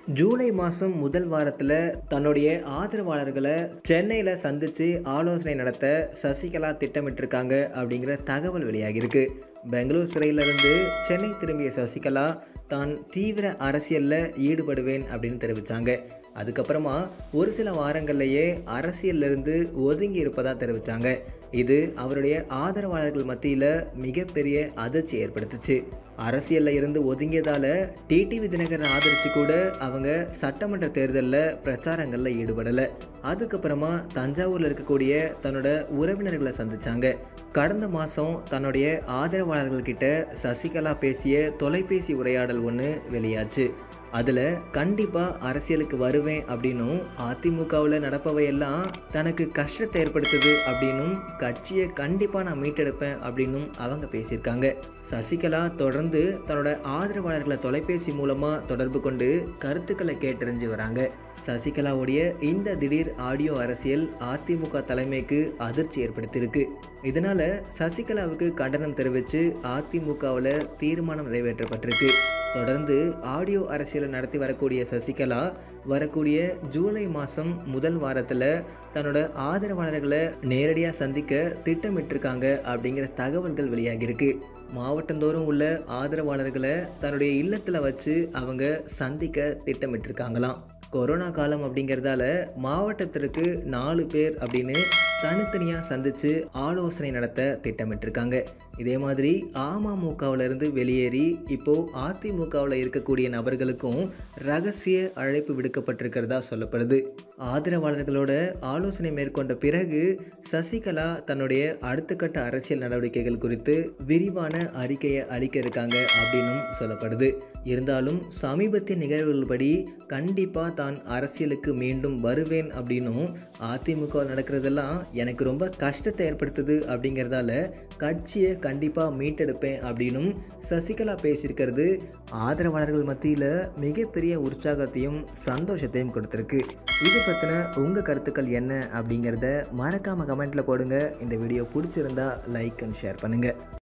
ஜூலை மாதம் முதல் வாரத்தில் தன்னுடைய ஆதரவாளர்களை சென்னையில் சந்தித்து ஆலோசனை நடத்த சசிகலா திட்டமிட்டிருக்காங்க அப்படிங்கிற தகவல் வெளியாகியிருக்கு பெங்களூர் சிறையிலிருந்து சென்னை திரும்பிய சசிகலா தான் தீவிர அரசியலில் ஈடுபடுவேன் அப்படின்னு தெரிவித்தாங்க அதுக்கப்புறமா ஒரு சில வாரங்கள்லேயே அரசியலிருந்து ஒதுங்கி இருப்பதாக தெரிவித்தாங்க இது அவருடைய ஆதரவாளர்கள் மத்தியில் மிகப்பெரிய அதிர்ச்சி ஏற்படுத்துச்சு அரசியலில் இருந்து ஒதுங்கியதால் டிடிவி தினகரன் ஆதரித்து கூட அவங்க சட்டமன்ற தேர்தலில் பிரச்சாரங்களில் ஈடுபடலை அதுக்கப்புறமா தஞ்சாவூரில் இருக்கக்கூடிய தன்னோட உறவினர்களை சந்திச்சாங்க கடந்த மாதம் தன்னுடைய ஆதரவாளர்கள்கிட்ட சசிகலா பேசிய தொலைபேசி உரையாடல் ஒன்று வெளியாச்சு அதில் கண்டிப்பாக அரசியலுக்கு வருவேன் அப்படின்னும் அதிமுகவில் நடப்பவையெல்லாம் தனக்கு கஷ்டத்தை ஏற்படுத்துது அப்படின்னும் கட்சியை கண்டிப்பாக நான் மீட்டெடுப்பேன் அப்படின்னும் அவங்க பேசியிருக்காங்க சசிகலா தொடர்ந்து தன்னோட ஆதரவாளர்களை தொலைபேசி மூலமாக தொடர்பு கொண்டு கருத்துக்களை கேட்டறிஞ்சு வராங்க சசிகலாவுடைய இந்த திடீர் ஆடியோ அரசியல் அதிமுக தலைமைக்கு அதிர்ச்சி ஏற்படுத்தியிருக்கு இதனால சசிகலாவுக்கு கண்டனம் தெரிவித்து அதிமுகவில் தீர்மானம் நிறைவேற்றப்பட்டிருக்கு தொடர்ந்து ஆடியோ அரசியலை நடத்தி வரக்கூடிய சசிகலா வரக்கூடிய ஜூலை மாதம் முதல் வாரத்தில் தன்னோட ஆதரவாளர்களை நேரடியாக சந்திக்க திட்டமிட்டிருக்காங்க அப்படிங்கிற தகவல்கள் வெளியாகியிருக்கு மாவட்டந்தோறும் உள்ள ஆதரவாளர்களை தன்னுடைய இல்லத்தில் வச்சு அவங்க சந்திக்க திட்டமிட்டிருக்காங்களாம் கொரோனா காலம் அப்படிங்கிறதால மாவட்டத்திற்கு நாலு பேர் அப்படின்னு தனித்தனியாக சந்தித்து ஆலோசனை நடத்த திட்டமிட்டிருக்காங்க இதே மாதிரி அமமுகவிலிருந்து வெளியேறி இப்போது அதிமுகவில் இருக்கக்கூடிய நபர்களுக்கும் ரகசிய அழைப்பு விடுக்கப்பட்டிருக்கிறதா சொல்லப்படுது ஆதரவாளர்களோட ஆலோசனை மேற்கொண்ட பிறகு சசிகலா தன்னுடைய அடுத்த கட்ட அரசியல் நடவடிக்கைகள் குறித்து விரிவான அறிக்கையை அளிக்க இருக்காங்க அப்படின்னும் சொல்லப்படுது இருந்தாலும் சமீபத்திய நிகழ்வுகள் படி கண்டிப்பாக தான் அரசியலுக்கு மீண்டும் வருவேன் அப்படின்னும் அதிமுக நடக்கிறதெல்லாம் எனக்கு ரொம்ப கஷ்டத்தை ஏற்படுத்துது அப்படிங்கிறதால கட்சியை கண்டிப்பாக மீட்டெடுப்பேன் அப்படின்னும் சசிகலா பேசியிருக்கிறது ஆதரவாளர்கள் மத்தியில் மிகப்பெரிய உற்சாகத்தையும் சந்தோஷத்தையும் கொடுத்துருக்கு இது பற்றின உங்கள் கருத்துக்கள் என்ன அப்படிங்கிறத மறக்காமல் கமெண்ட்டில் போடுங்க இந்த வீடியோ பிடிச்சிருந்தா லைக் அண்ட் ஷேர் பண்ணுங்கள்